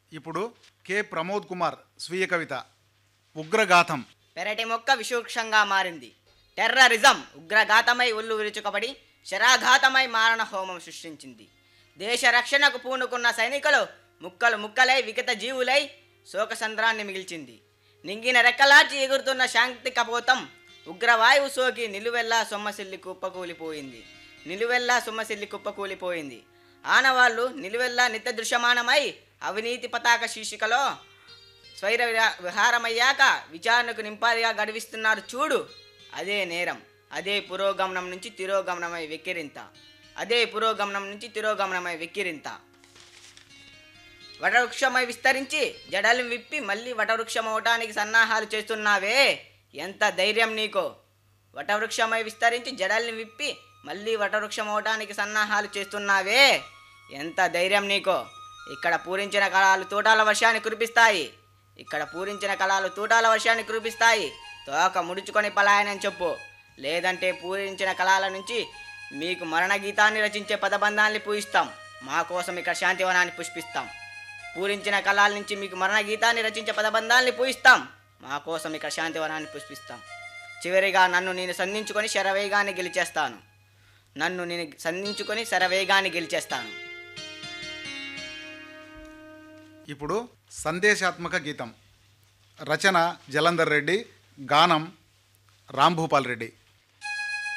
ఇప్పుడు కె ప్రమోద్ కుమార్ స్వీయ కవిత ఉగ్రగాథం పెరటి మొక్క విషూక్షంగా మారింది టెర్రరిజం ఉగ్రఘాతమై ఒళ్ళు విరుచుకబడి శరాఘాతమై మారణ హోమం సృష్టించింది దేశ రక్షణకు పూనుకున్న సైనికులు ముక్కలు ముక్కలై వికట జీవులై శోకసంద్రాన్ని మిగిల్చింది నింగిన రెక్కలార్చి ఎగురుతున్న శాంతి కపోతం ఉగ్రవాయువు సోకి నిలువెల్లా సొమ్మసిల్లి కుప్పకూలిపోయింది నిలువెల్లా సొమ్మసిల్లి కుప్పకూలిపోయింది ఆనవాళ్ళు నిలువెల్లా నిత్య దృశ్యమానమై అవినీతి పతాక శీర్షికలో స్వైర విరా- విహారమయ్యాక విచారణకు నింపాదిగా గడివిస్తున్నారు చూడు అదే నేరం అదే పురోగమనం నుంచి తిరోగమనమై వెక్కిరింత అదే పురోగమనం నుంచి తిరోగమనమై వెక్కిరింత వటవృక్షమై విస్తరించి జడలు విప్పి మళ్ళీ వటవృక్షం అవటానికి సన్నాహాలు చేస్తున్నావే ఎంత ధైర్యం నీకో వటవృక్షమై విస్తరించి జడల్ని విప్పి మళ్ళీ వటవృక్షం అవటానికి సన్నాహాలు చేస్తున్నావే ఎంత ధైర్యం నీకో ఇక్కడ పూరించిన కళాలు తూటాల వర్షాన్ని కురిపిస్తాయి ఇక్కడ పూరించిన కళాలు తూటాల వర్షాన్ని కురిపిస్తాయి తోక ముడుచుకొని పలాయనం చెప్పు లేదంటే పూరించిన కళాల నుంచి మీకు మరణ గీతాన్ని రచించే పదబంధాన్ని పూయిస్తాం మా కోసం ఇక్కడ శాంతివనాన్ని పుష్పిస్తాం పూరించిన కళాల నుంచి మీకు మరణ గీతాన్ని రచించే పదబంధాల్ని పూయిస్తాం మా కోసం ఇక్కడ శాంతివనాన్ని పుష్పిస్తాం చివరిగా నన్ను నేను సంధించుకొని శరవేగాన్ని గెలిచేస్తాను నన్ను నేను సంధించుకొని శరవేగాన్ని గెలిచేస్తాను ఇప్పుడు సందేశాత్మక గీతం రచన జలంధర్ రెడ్డి గానం రాంభూపాల్ రెడ్డి